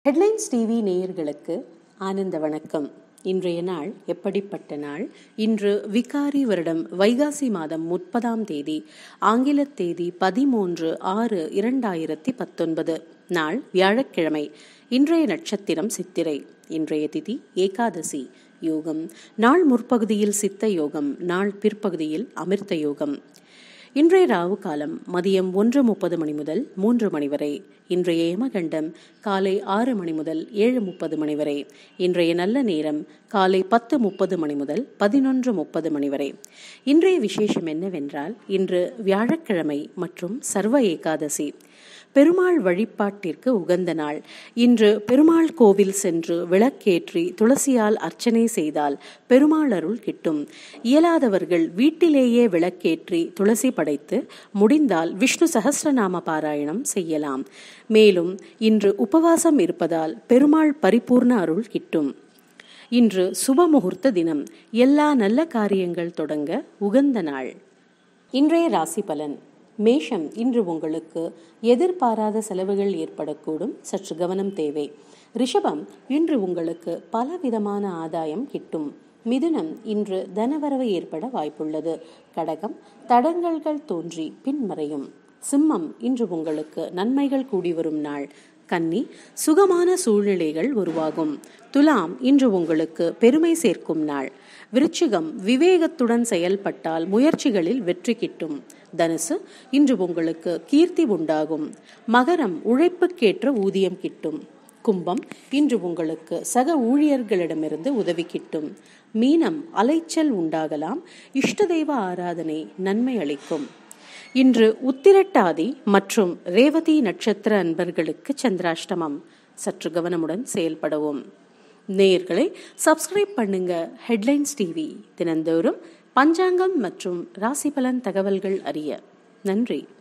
headlines TV நேயர்களுக்கு ஆனந்த வணக்கம் இன்றைய நாள் எப்படிப்பட்ட நாள் இன்று விகாரி வருடம் வைகாசி மாதம் முப்பதாம் தேதி ஆங்கில தேதி பதிமூன்று ஆறு இரண்டாயிரத்தி பத்தொன்பது நாள் வியாழக்கிழமை இன்றைய நட்சத்திரம் சித்திரை இன்றைய திதி ஏகாதசி யோகம் நாள் முற்பகுதியில் சித்த யோகம் நாள் பிற்பகுதியில் அமிர்த யோகம் இன்றைய ராவு காலம் மதியம் ஒன்று முப்பது மணி முதல் மூன்று மணி வரை இன்றைய யமகண்டம் காலை ஆறு மணி முதல் ஏழு முப்பது மணி வரை இன்றைய நல்ல நேரம் காலை பத்து முப்பது மணி முதல் பதினொன்று முப்பது மணி வரை இன்றைய விசேஷம் என்னவென்றால் இன்று வியாழக்கிழமை மற்றும் சர்வ ஏகாதசி பெருமாள் வழிபாட்டிற்கு உகந்த நாள் இன்று பெருமாள் கோவில் சென்று விளக்கேற்றி துளசியால் அர்ச்சனை செய்தால் பெருமாள் அருள் கிட்டும் இயலாதவர்கள் வீட்டிலேயே விளக்கேற்றி துளசி படைத்து முடிந்தால் விஷ்ணு சகஸ்ரநாம பாராயணம் செய்யலாம் மேலும் இன்று உபவாசம் இருப்பதால் பெருமாள் பரிபூர்ண அருள் கிட்டும் இன்று சுப முகூர்த்த தினம் எல்லா நல்ல காரியங்கள் தொடங்க உகந்த நாள் இன்றைய ராசி பலன் மேஷம் இன்று உங்களுக்கு எதிர்பாராத செலவுகள் ஏற்படக்கூடும் சற்று கவனம் தேவை ரிஷபம் இன்று உங்களுக்கு பலவிதமான ஆதாயம் கிட்டும் மிதுனம் இன்று தனவரவு ஏற்பட வாய்ப்புள்ளது கடகம் தடங்கல்கள் தோன்றி பின்மறையும் சிம்மம் இன்று உங்களுக்கு நன்மைகள் கூடி வரும் நாள் கன்னி சுகமான சூழ்நிலைகள் உருவாகும் துலாம் இன்று உங்களுக்கு பெருமை சேர்க்கும் நாள் விருச்சிகம் விவேகத்துடன் செயல்பட்டால் முயற்சிகளில் வெற்றி கிட்டும் தனுசு இன்று உங்களுக்கு கீர்த்தி உண்டாகும் மகரம் உழைப்புக்கேற்ற ஊதியம் கிட்டும் கும்பம் இன்று உங்களுக்கு சக ஊழியர்களிடமிருந்து உதவி கிட்டும் மீனம் அலைச்சல் உண்டாகலாம் இஷ்ட தெய்வ ஆராதனை நன்மை அளிக்கும் இன்று உத்திரட்டாதி மற்றும் ரேவதி நட்சத்திர அன்பர்களுக்கு சந்திராஷ்டமம் சற்று கவனமுடன் செயல்படவும் நேயர்களை சப்ஸ்கிரைப் பண்ணுங்க ஹெட்லைன்ஸ் டிவி தினந்தோறும் பஞ்சாங்கம் மற்றும் ராசி பலன் தகவல்கள் அறிய நன்றி